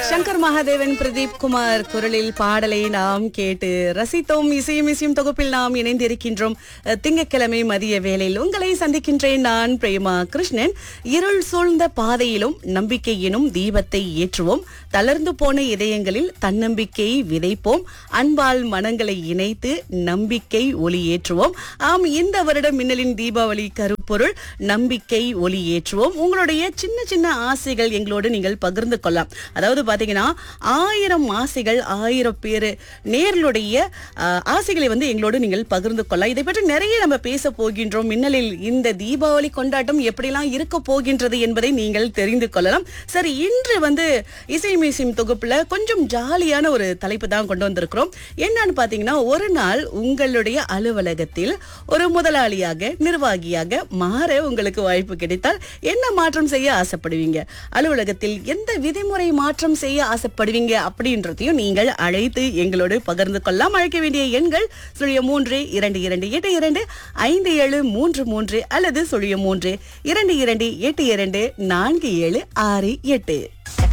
சங்கர் மகாதேவன் பிரதீப் குமார் குரலில் பாடலை நாம் கேட்டு ரசித்தோம் இசையும் இசையும் தொகுப்பில் நாம் இணைந்திருக்கின்றோம் அஹ், திங்கட்கிழமை மதிய வேளையில் உங்களை சந்திக்கின்றேன் நான் பிரேமா கிருஷ்ணன் இருள் சூழ்ந்த பாதையிலும் நம்பிக்கை எனும் தீபத்தை ஏற்றுவோம் தளர்ந்து போன இதயங்களில் தன்னம்பிக்கையை விதைப்போம் அன்பால் மனங்களை இணைத்து நம்பிக்கை ஒளி ஏற்றுவோம் ஆம் இந்த வருடம் மின்னலின் தீபாவளி கருப்பொருள் நம்பிக்கை ஒளி ஏற்றுவோம் உங்களுடைய சின்ன சின்ன ஆசைகள் எங்களோடு நீங்கள் பகிர்ந்து கொள்ளலாம் அதாவது பாத்தீங்கன்னா ஆயிரம் ஆசைகள் ஆயிரம் பேர் நேர்களுடைய ஆஹ், ஆசைகளை வந்து எங்களோடு நீங்கள் பகிர்ந்து கொள்ளலாம் இதை பற்றி நிறைய நம்ம பேச போகின்றோம் மின்னலில் இந்த தீபாவளி கொண்டாட்டம் எப்படிலாம் இருக்க போகின்றது என்பதை நீங்கள் தெரிந்து கொள்ளலாம் சரி இன்று வந்து இசை மியூசியம் தொகுப்புல கொஞ்சம் ஜாலியான ஒரு தலைப்பு தான் கொண்டு வந்திருக்கிறோம் என்னன்னு பாத்தீங்கன்னா ஒரு நாள் உங்களுடைய அலுவலகத்தில் ஒரு முதலாளியாக நிர்வாகியாக மாற உங்களுக்கு வாய்ப்பு கிடைத்தால் என்ன மாற்றம் செய்ய ஆசைப்படுவீங்க அலுவலகத்தில் எந்த விதிமுறை மாற்றம் செய்ய ஆசைப்படுவீங்க அப்படின்றதையும் நீங்கள் அழைத்து எங்களோடு பகிர்ந்து கொள்ளலாம் அழைக்க வேண்டிய எண்கள் சுழிய மூன்று இரண்டு இரண்டு எட்டு இரண்டு ஐந்து ஏழு மூன்று மூன்று அல்லது சுழிய மூன்று இரண்டு இரண்டு எட்டு இரண்டு நான்கு ஏழு ஆறு எட்டு